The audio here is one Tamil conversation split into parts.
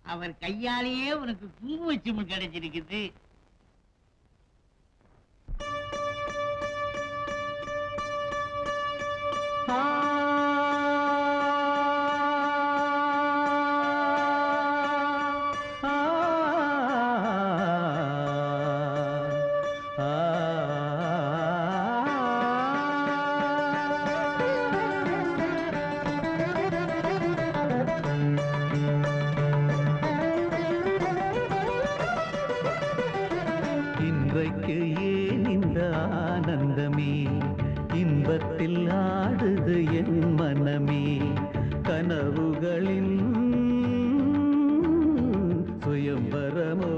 அவர் கையாலேயே உனக்கு குங்குமச்சிம்மு கிடைச்சிருக்குது இன்றைக்கு ஏன் இந்த ஆனந்தமே இன்பத்தில் ஆடுது என் மனமே கனவுகளின் சுயம்பரமோ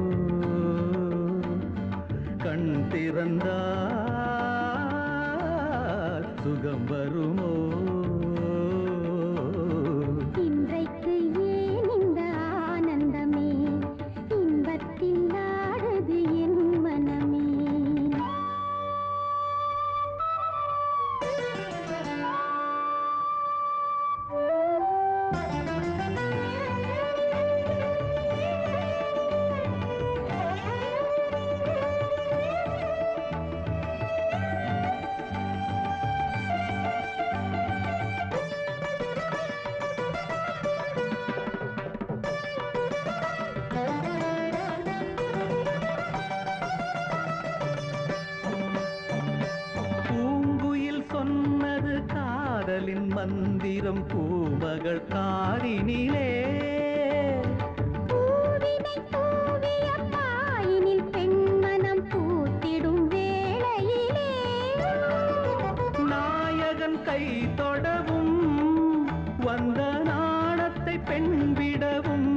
கண் திறந்தால் சுகம் வருமோ இன்றைக்கு ஏன் இந்த ஆனந்தமே இன்பத்தில் ஆடுது என் மனமே பூங்குயில் சொன்னது காதலின் மந்திரம் பூமகள் காரினிலே பூவினை தூவிய பாயினில் பெண்மனம் பூத்திடும் வேளையிலே நாயகன் கை தொடவும் வந்த நாணத்தை பெண் விடவும்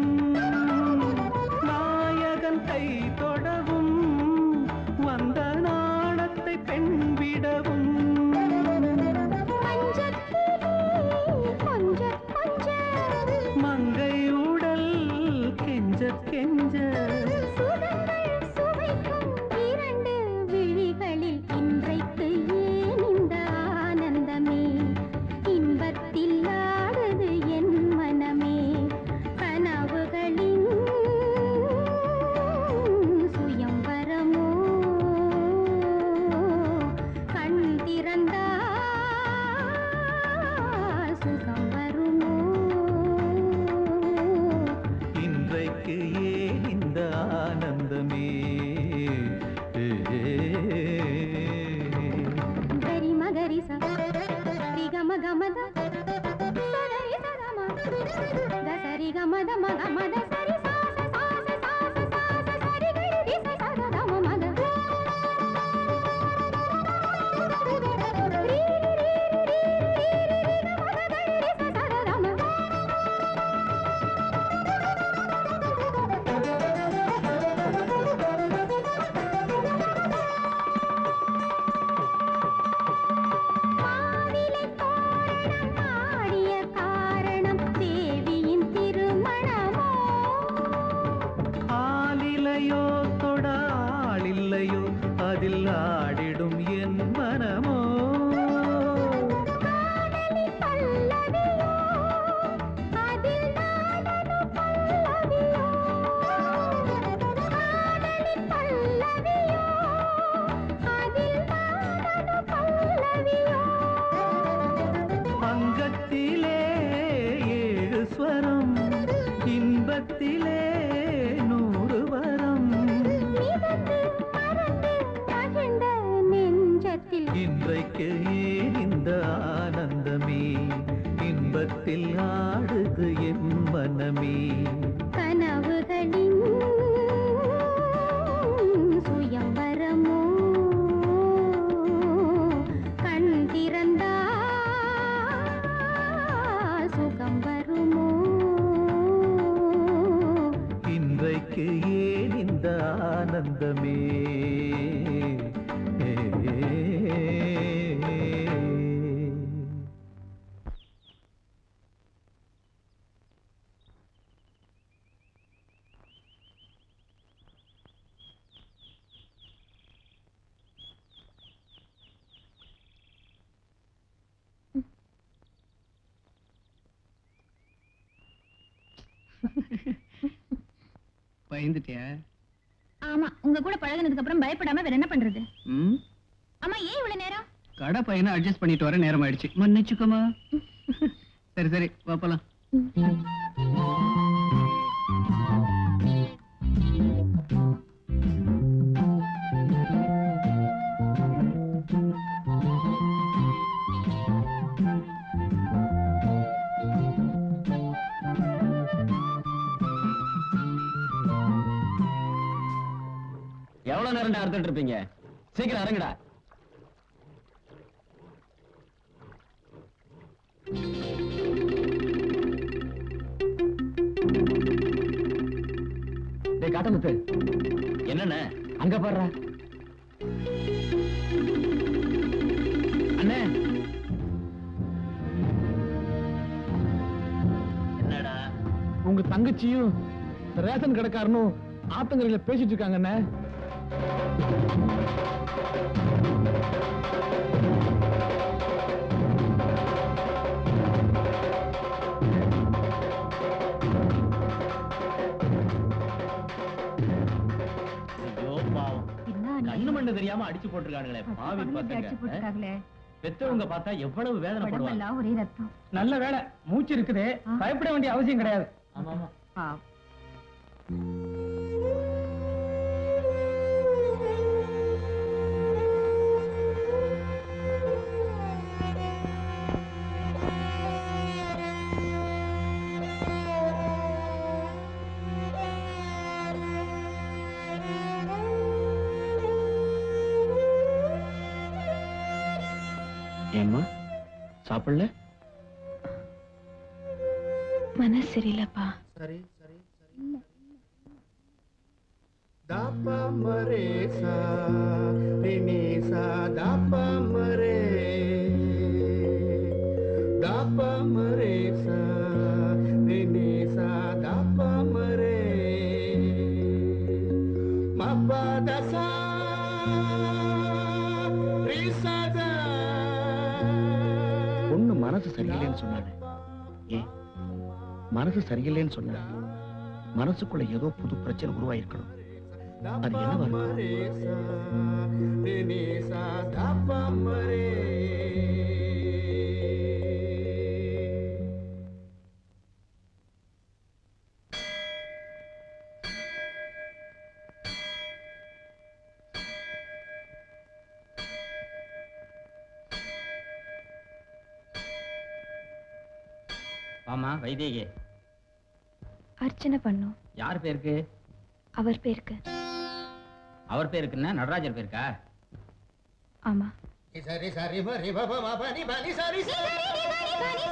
நாயகன் கை தொடவும் வந்த நாணத்தை பெண் விடவும் மஞ்சத்திலே கொஞ்ச கொஞ்ச மங்கை உடல் கெஞ்ச கெஞ்ச சுகங்கள் சுவைக்கும் இரண்டு விழிகளில் இன்றைக்கு ஏன் இந்த ஆனந்தமே இன்பத்தில் ஆடுது என் மனமே கனவுகளின் சுயம்பரமோ கண் திறந்தால் சுகம் வருமோ இன்றைக்கு ஏன் இந்த ஆனந்தமே ಗರಿ ಮಗರಿ ಸ ರಿ ಗಮ ಗಮದ ಸರಿ ಸಗಮ ದ ಸರಿ ಗಮದ ಮಗ ಮದ ಸರಿ ಸಾ ಸ ಸಾ ಸ ಸಾ ಸ ಸಾ ಸ ಸರಿ ಗರಿ ರಿ ಸ ಸ ಗ ಗಮ ಮಗ ರೀ ರಿ ರಿ ರಿ ರಿ ರಿ ರಿ ರಿ ಗ ಮಗ ಗರಿ ರಿ ಸ ಸ ಗ ಗಮ மாவிலை தோரணம் ஆடிய காரணம் தேவியின் திருமணமோ ஆளிலையோ தொடாளில்லையோ அதில் ஆடிடும் என் மனமோ காதலி பல்லவியோ அதில் நாடனு பல்லவியோ காதலி பல்லவியோ அதில் நாடனு பல்லவியோ அங்கத்திலே ஏழு ஸ்வரம் இன்பத்திலே நூறு வரம் மிதந்து மறந்து மகிழ்ந்த நெஞ்சத்தில் இன்றைக்கு ஏன் இந்த ஆனந்தமே இன்பத்தில் ஆடுது என் மனமே கனவுகளின் சுயம்பரமோ கண் திறந்தால் சுகம் வருமோ இன்றைக்கு ஏன் இந்த ஆனந்தமே பயந்துட்டியா ஆமா உங்க கூட பழகுனதுக்கு அப்புறம் பயப்படாம வேற என்ன பண்றது ம் அம்மா ஏன் இவ்வளவு நேரம் கடை பையனை அட்ஜஸ்ட் பண்ணிட்டு வர நேரம் ஆயிடுச்சு மன்னிச்சுக்கோமா சரி சரி வா போலாம் எவ்வளவு நேரம் அறுத்துட்டு இருப்பீங்க சீக்கிரம் இறங்குடா டேய் காட்டமுத்து என்னண்ணே அங்க பாடுற அண்ணே என்னடா உங்க தங்கச்சியும் ரேஷன் கடைக்காரனும் ஆத்தங்கரையில பேசிட்டு இருக்காங்க அண்ணே ஐயோ பாவம் கண்ணு மண்ணு தெரியாம அடிச்சு போட்டிருக்கானுங்களே பாவி பசங்க பெத்தவங்க பார்த்தா எவ்வளவு வேதனைப்படுவாங்க ஒரே ரத்தம் நல்ல வேலை மூச்சு இருக்குது பயப்பட வேண்டிய அவசியம் கிடையாது ஆமா ஆமா ஏம்மா சாப்பிடல மனசு சரியில்லப்பா Dapa meresa, Renesa, dapa mere, dapa meresa, Renesa, dapa mere, mapadasa, risada. பொண்ணு மனசு சரியில்லைன்னு சொன்னாங்க ஏன் மனசு சரியில்லைன்னு சொன்னா மனசுக்குள்ள ஏதோ புது பிரச்சனை உருவாயிருக்கணும் அது என்னவா இருக்கும்? Renesa, dapa mere. ஆமா வைதேகி அர்ச்சனை பண்ணும் யார் பேருக்கு அவர் பேருக்கு அவர் பேருக்குன்னா நடராஜர் பேருக்கா ஆமா சரி சரி மரி பப மபனி பனி சரி சரி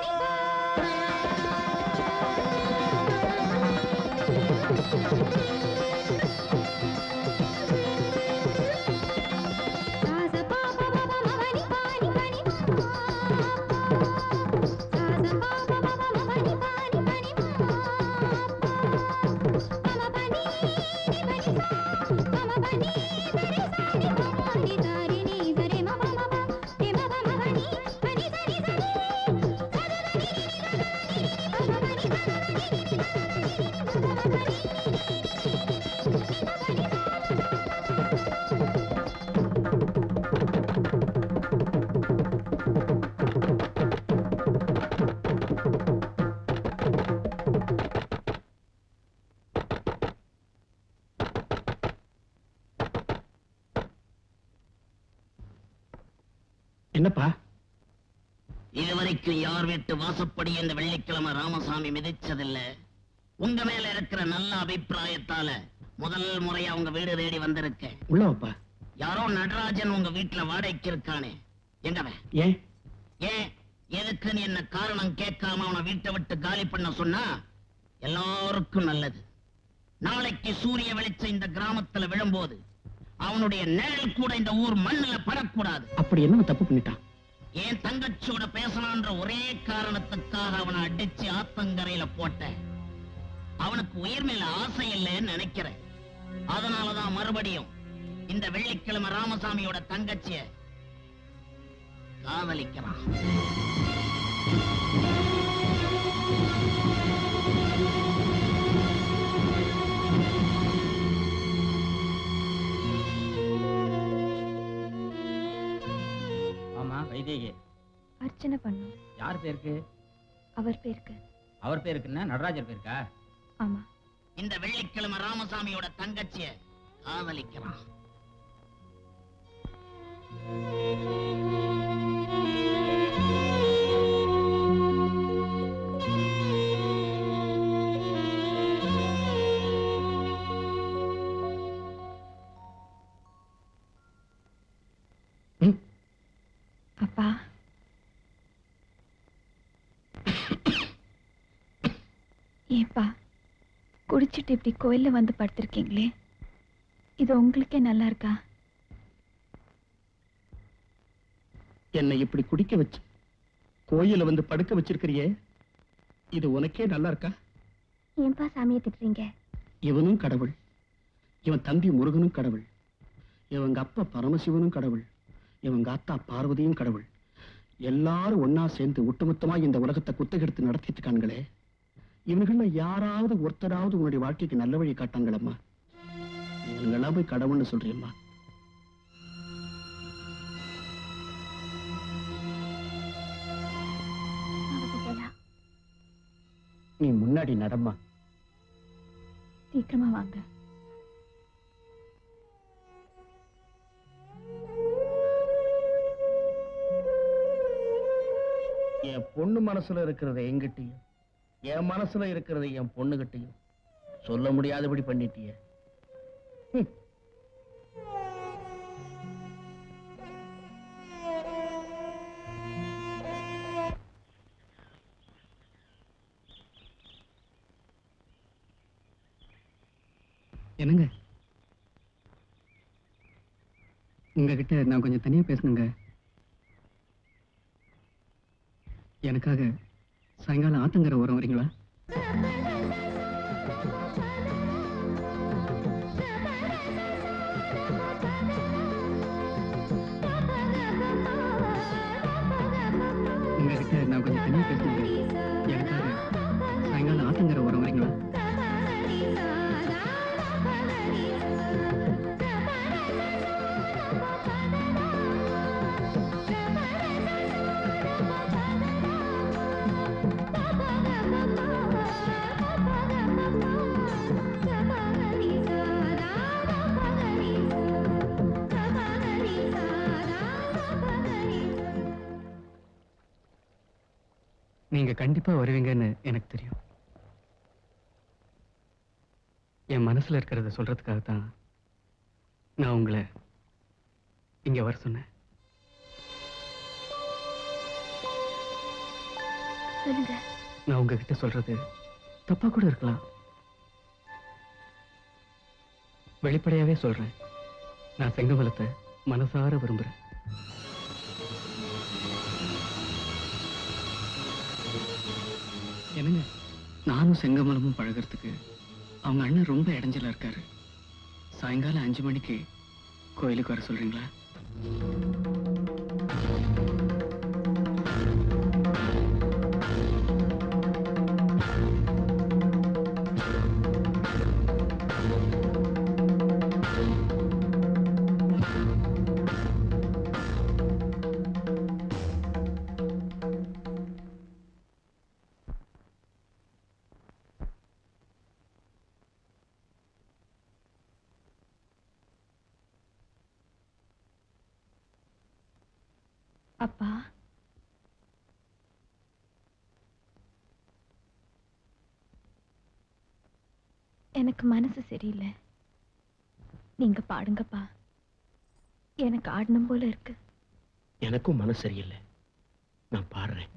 என்னப்பா இதுவரைக்கும் யார் வீட்டு வாசப்படி இந்த வெள்ளிக்கிழமை ராமசாமி மிதிச்சதில்ல உங்க மேல இருக்கிற நல்ல அபிப்பிராயத்தால முதல் முறையா உங்க வீடு தேடி வந்திருக்கேன் உள்ள வாப்பா யாரோ நடராஜன் உங்க வீட்டுல வாடகைக்கு இருக்கானே எங்கவன் ஏன் ஏன் எதுக்குன்னு என்ன காரணம் கேட்காம அவனை வீட்டை விட்டு காலி பண்ண சொன்னா எல்லாருக்கும் நல்லது நாளைக்கு சூரிய வெளிச்சம் இந்த கிராமத்துல விழும்போது அவனுடைய நிழல் கூட இந்த ஊர் மண்ணுல படக்கூடாது அப்படி என்ன தப்பு பண்ணிட்டான் என் தங்கச்சியோட பேசலான்ற ஒரே காரணத்துக்காக அவனை அடிச்சு ஆத்தங்கரையில போட்டேன் அவனுக்கு உயிர் மேல ஆசை இல்லைன்னு நினைக்கிறேன் அதனாலதான் மறுபடியும் இந்த வெள்ளிக்கிழமை ராமசாமியோட தங்கச்சிய காதலிக்கிறான் அர்ச்சனை பண்ணும் யார் பேருக்கு அவர் பேருக்கு அவர் பேருக்குன்னா நடராஜர் பேருக்கா ஆமா இந்த வெள்ளிக்கிழமை ராமசாமியோட தங்கச்சிய காதலிக்கிறான் அப்பா ஏப்பா குடிச்சிட்டு இப்படி கோயில்ல வந்து படுத்திருக்கீங்களே இது உங்களுக்கே நல்லா இருக்கா என்னை இப்படி குடிக்க வச்சு கோயில வந்து படுக்க வச்சிருக்கிறியே இது உனக்கே நல்லா இருக்கா ஏன்பா சாமியை திட்டுறீங்க இவனும் கடவுள் இவன் தம்பி முருகனும் கடவுள் இவங்க அப்பா பரமசிவனும் கடவுள் இவங்க அத்தா பார்வதியும் கடவுள் எல்லாரும் ஒன்னா சேர்ந்து ஒட்டுமொத்தமா இந்த உலகத்தை குத்தகெடுத்து நடத்திட்டு இருக்காங்களே இவனுங்கள யாராவது ஒருத்தராவது உன்னுடைய வாழ்க்கைக்கு நல்ல வழி காட்டாங்களம்மா இவங்களெல்லாம் போய் கடவுள்னு சொல்றியம்மா நீ முன்னாடி நடம்மா சீக்கிரமா வாங்க என் பொண்ணு மனசுல இருக்கிறத எங்கிட்டயும் என் மனசுல இருக்கிறத என் பொண்ணுகிட்டயும் சொல்ல முடியாதபடி பண்ணிட்டியே ஹம். என்னங்க உங்ககிட்ட நான் கொஞ்சம் தனியா பேசணுங்க எனக்காக சாயங்காலம் ஆத்தங்கரை ஓரம் வரீங்களா உங்ககிட்ட நான் கொஞ்சம் தனியா பேசணுங்க எனக்காக சாயங்காலம் ஆத்தங்கரை ஓரம் வரீங்களா நீங்க கண்டிப்பா வருவீங்கன்னு எனக்கு தெரியும் என் மனசுல இருக்கிறத சொல்றதுக்காக தான் நான் உங்களை இங்க வர சொன்னேன் சொல்லுங்க நான் உங்ககிட்ட சொல்றது தப்பா கூட இருக்கலாம் வெளிப்படையாவே சொல்றேன் நான் செங்கமலத்தை மனசார விரும்புறேன் என்னங்க நானும் செங்கமலமும் பழகுறதுக்கு அவங்க அண்ணன் ரொம்ப இடைஞ்சலா இருக்காரு சாயங்காலம் அஞ்சு மணிக்கு கோயிலுக்கு வர சொல்றீங்களா அப்பா எனக்கு மனசு சரியில்லை நீங்க பாடுங்கப்பா எனக்கு ஆடணும் போல இருக்கு எனக்கும் மனசு சரியில்லை நான் பாடுறேன்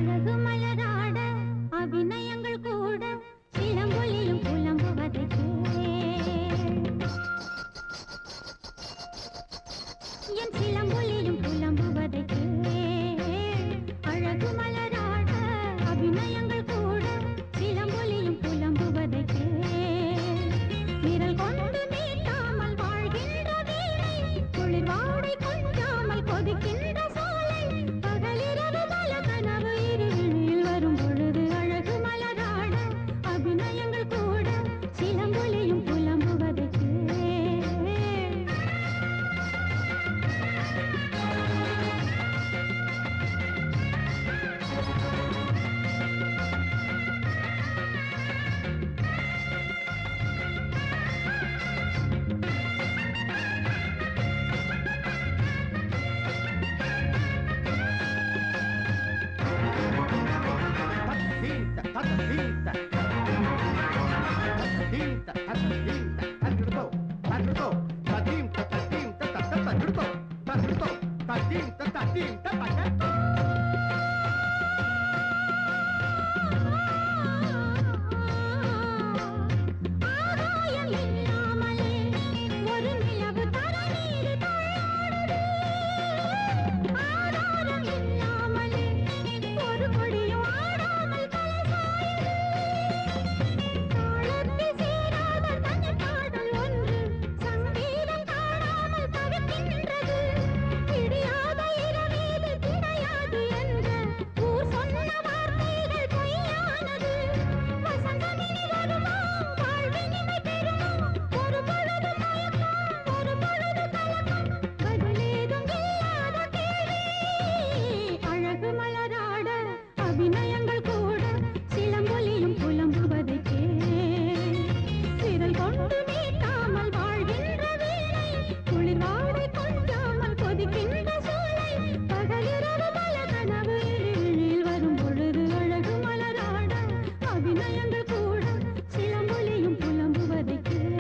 அழகு மலராட அபிநயங்கள் கூட சிலம்பொலியும் புலம்புவதை என் சிலம்பொலியும் புலம்புவதை அழகு மலராட அபிநயங்கள் கூட சிலம்பொலியும் புலம்புவதை விரல் கொண்டு மீட்டாமல் வாழ்கின்ற வேளை குளிர் வாடை கொஞ்சாமல் கொதிக்கின்ற சோலை பகலிரவு பல கனவு இருளில் வரும் பொழுது அழகு மலராட அபிநயங்கள் கூட சிலம்பொலியும் புலம்புவதற்கு ஆகாயம் இல்லாமலே ஒரு நிலவு தரநீர் தள்ளாடுது ஆதாரம் இல்லாமலே ஒரு கொடியும் ஆடாமல் தலை தாளத்தில் சேராத தனி பாடல் ஒன்று சங்கீதம் காணாமல் தவிக்கின்றது பிடியாத இரவீது கிடையாது என்ற ஊர் சொன்ன வார்த்தைகள் பொய்யானது வசந்தமினி வருமா வாழ்வினிமை பெறுமா ஒரு பொழுது மயக்கம் ஒரு பொழுது கலக்கம் பதிலேதும் இல்லாத கேள்வி அழகு மலராட அபிநயங்கள் கூட சிலம்பொலியும் புலம்புவதை விரல் கொண்டு மீட்டாமல் வாழ்கின்ற வேளை குளிர் வாடை கொஞ்சாமல் கொதிக்கின்ற சூளை பகலிரவு பல கனவு இருளில் வரும் பொழுது அழகு மலராட அபிநயங்கள் கூட சிலம்பொலியும் புலம்புவதை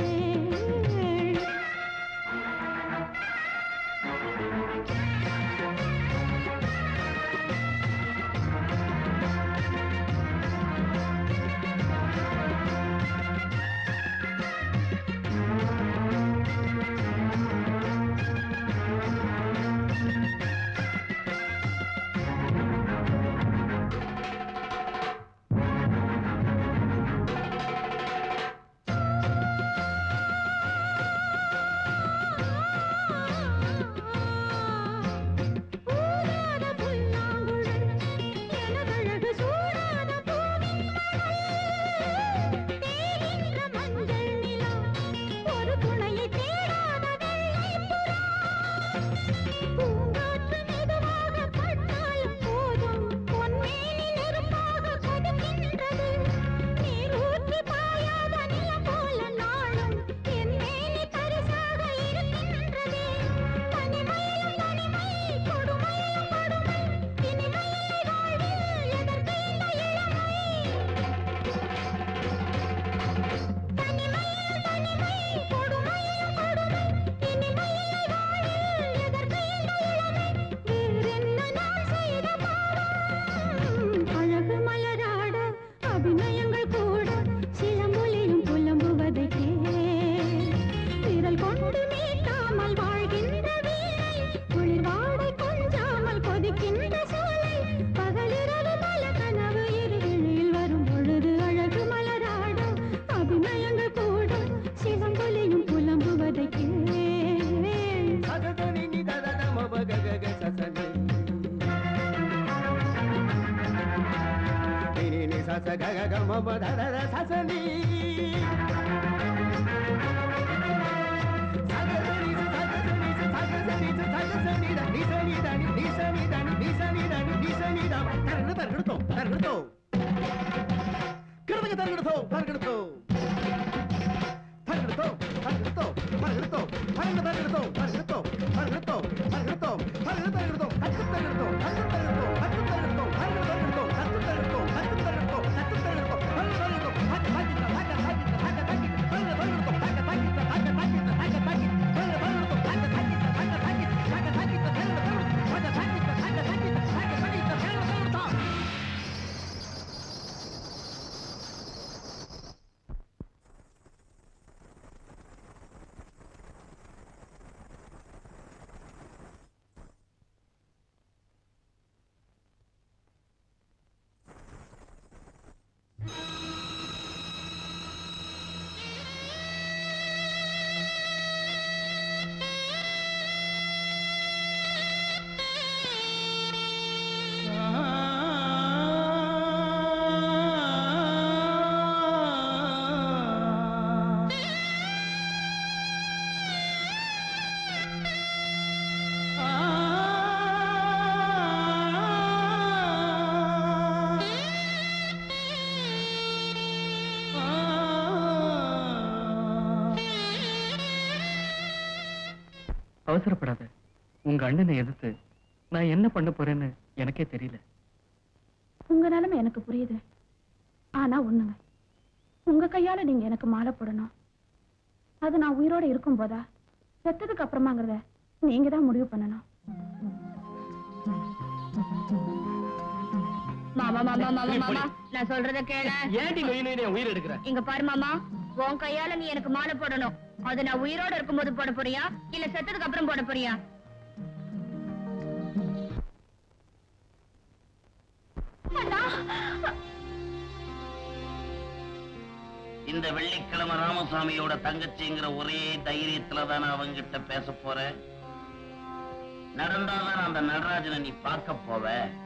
ஊராத புல்லாங்குழல் எனதழகு சூடாத பூவின் தேகின்ற மஞ்சள் நிலா ஒரு துணையை தேடாத வெள்ளை புறா பூங்காற்று மெதுவாக பட்டாலும் போதும் பொன்மேனி நெருப்பாக கொதிக்கின்றது நீர் ஊற்றி பாயாத நிலம் போல நாளும் என் மேனி பரிசாக இருக்கின்றதே தனிமையிலும் தனிமை கொடுமையிலும் கொடுமை இனிமையில்லை வாழ்வில் எதற்கு இந்த இளமை தனிமையிலும் தனிமை கொடுமையிலும் கொடுமை இனிமையில்லை வாழ்வில் எதற்கு இந்த இளமை வேறென்ன நான் செய்த பாவம் அழகு மலராட அபிநயங்கள் கூட சிலம்பொலியும் புலம்புவதை விரல் கொண்டு மீட்டாமல் வாழ்கின்ற வீணை குளிர் வாடை கொஞ்சாமல் கொதிக்கின்ற சோலை பகலிரவு பல கனவு இருளில் வரும் பொழுது அழகு மலராட அபிநயங்கள் கூட சிலம்பொலியும் புலம்புவதை சததனி நிததத மபககக சசனி. நினி நி சச ககக மபததத சசனி. சகசனி ச சகசனி ச சகசனி ச சகசனி த நிசனி தனி நிசனி தனி நிசனி தனி நிசனி த தரடு தரடுதோ தரடுதோ கிருதக தரடுதோ தரடுதோ தரடுதோ தரடுதோ தரடுதோ தரடு தரடுதோ தரடுதோ தரடுதோ தரடுதோ தரடு தரடுதோ தத்து தரடுதோ தத்து தரடுதோ தத்து தரடுதோ தரடு தரடுதோ தத்து தரடுதோ தத்து தரடுதோ தத்து தரடுதோ தரடு தரடுதோ ஹக்க ஹக்க ஹக்க ஹக்க ஹக்க ஹக்க தரடு தரடுதோ ஹக்க ஹக்க ஹக்க ஹக்க ஹக்க ஹக்க தரடு தரடுதோ ஹக்க ஹக்க ஹக்க ஹக்க ஹக்க ஹக்க தரடு தரடு ஹக்க ஹக்க தரடு தரடு ஹக்க ஹக்க ஹக்க ஹக்க ஹக்க தரடு தரடுதோ அவசரப்படாத உங்க அண்ணனை எதிர்த்து நான் என்ன பண்ண போறேன்னு எனக்கே தெரியல உங்க நிலைமை எனக்கு புரியுது ஆனா ஒண்ணுங்க உங்க கையால நீங்க எனக்கு மாலை போடணும் அது நான் உயிரோட இருக்கும் போதா செத்ததுக்கு அப்புறமாங்கிறத நீங்க தான் முடிவு பண்ணணும் மாமா மாமா மாமா மாமா நான் சொல்றத கேள ஏன்டி நொய் நொய் உயிர் எடுக்கிற இங்க பாரு மாமா உன் கையால நீ எனக்கு மாலை போடணும் அது நான் உயிரோட இருக்கும்போது போட போறியா இல்ல செத்ததுக்கு அப்புறம் போட போறியா இந்த வெள்ளிக்கிழமை ராமசாமியோட தங்கச்சிங்கிற ஒரே தைரியத்துல தானே அவங்கிட்ட பேச போற நடந்தாதான் அந்த நடராஜனை நீ பார்க்க போவ